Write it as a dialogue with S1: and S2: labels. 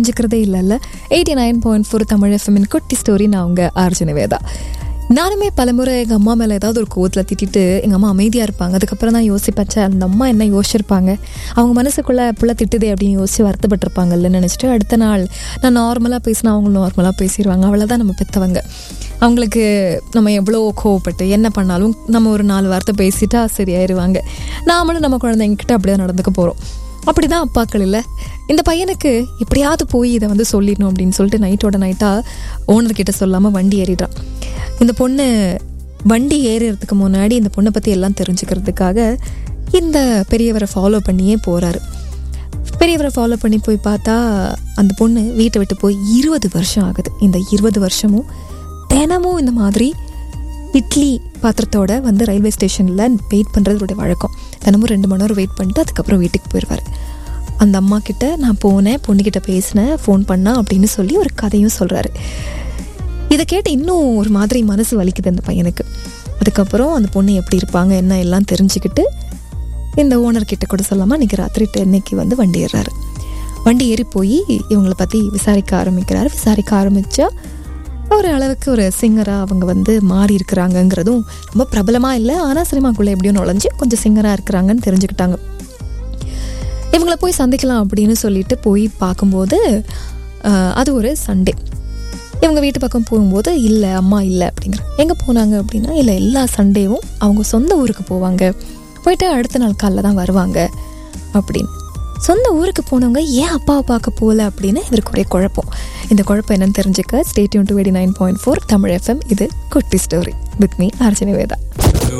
S1: தெரிஞ்சுக்கிறதே இல்லைல்ல eighty nine point four Tamil எஃப்எம்மின் குட்டி ஸ்டோரி நான் உங்க அர்ஜுன வேதா நானுமே பலமுறை எங்கள் அம்மா மேலே ஏதாவது ஒரு கோவத்தில் திட்டிட்டு எங்கள் அம்மா அமைதியாக இருப்பாங்க அதுக்கப்புறம் தான் யோசிப்பேன் ச்சே, அந்த அம்மா என்ன யோசிச்சிருப்பாங்க அவங்க மனசுக்குள்ளே புள்ள திட்டுதே அப்படின்னு யோசிச்சு வருத்தப்பட்டிருப்பாங்கல்ல நினச்சிட்டு அடுத்த நாள் நான் நார்மலாக பேசினா அவங்க நார்மலாக பேசிடுவாங்க அவ்வளோதான் நம்ம பெற்றவங்க அவங்களுக்கு நம்ம எவ்வளோ கோவப்பட்டு என்ன பண்ணாலும் நம்ம ஒரு நாலு வார்த்தை பேசிட்டா சரியாயிருவாங்க நாமளும் நம்ம குழந்தைங்கக்கிட்ட அப்படியே தான் நடந்துக்க போகிறோம் அப்படிதான் அப்பாக்கள் இல்லை இந்த பையனுக்கு எப்படியாவது போய் இதை வந்து சொல்லிடணும் அப்படின்னு சொல்லிட்டு நைட்டோட நைட்டாக ஓனர்கிட்ட சொல்லாமல் வண்டி ஏறிடுறான் இந்த பொண்ணு வண்டி ஏறுறதுக்கு முன்னாடி இந்த பொண்ணை பற்றி எல்லாம் தெரிஞ்சுக்கிறதுக்காக இந்த பெரியவரை ஃபாலோ பண்ணியே போகிறாரு பெரியவரை ஃபாலோ பண்ணி போய் பார்த்தா அந்த பொண்ணு வீட்டை விட்டு போய் இருபது வருஷம் ஆகுது இந்த இருபது வருஷமும் தினமும் இந்த மாதிரி இட்லி பாத்திரத்தோட வந்து ரயில்வே ஸ்டேஷனில் வெயிட் பண்ணுறதுடைய வழக்கம் தினமும் ரெண்டு மணி நேரம் வெயிட் பண்ணிட்டு அதுக்கப்புறம் வீட்டுக்கு போயிடுவார் அந்த அம்மா கிட்ட நான் போனேன் பொண்ணுக்கிட்ட பேசினேன் ஃபோன் பண்ணா அப்படின்னு சொல்லி ஒரு கதையும் சொல்கிறாரு இதை கேட்டு இன்னும் ஒரு மாதிரி மனசு வலிக்குது அந்த பையனுக்கு அதுக்கப்புறம் அந்த பொண்ணு எப்படி இருப்பாங்க என்ன எல்லாம் தெரிஞ்சுக்கிட்டு இந்த ஓனர் கிட்ட கூட சொல்லாமல் அன்றைக்கி ராத்திரி டென்னைக்கு வந்து வண்டி ஏறுறாரு வண்டி ஏறி போய் இவங்கள பற்றி விசாரிக்க ஆரம்பிக்கிறாரு விசாரிக்க ஆரம்பித்தா ஒரு அளவுக்கு ஒரு சிங்கராக அவங்க வந்து மாறி இருக்கிறாங்கங்கிறதும் ரொம்ப பிரபலமாக இல்லை ஆனால் சினிமாக்குள்ளே எப்படியோ நுழைஞ்சு கொஞ்சம் சிங்கராக இருக்கிறாங்கன்னு தெரிஞ்சுக்கிட்டாங்க இவங்கள போய் சந்திக்கலாம் அப்படின்னு சொல்லிட்டு போய் பார்க்கும்போது ஆஹ், அது ஒரு சண்டே இவங்க வீட்டு பக்கம் போகும்போது இல்லை அம்மா இல்லை அப்படிங்கிற எங்கே போனாங்க அப்படின்னா இல்லை எல்லா சண்டேவும் அவங்க சொந்த ஊருக்கு போவாங்க போயிட்டு அடுத்த நாள் காலைல தான் வருவாங்க அப்படின்னு சொந்த ஊருக்கு போனவங்க ஏன் அப்பாவை பார்க்க போகல அப்படின்னு இவருக்கு ஒரே குழப்பம் இந்த குழப்பம் என்னன்னு தெரிஞ்சுக்க stay tuned to eighty nine point four Tamil FM இது குட்டி story with me Arjuni Veda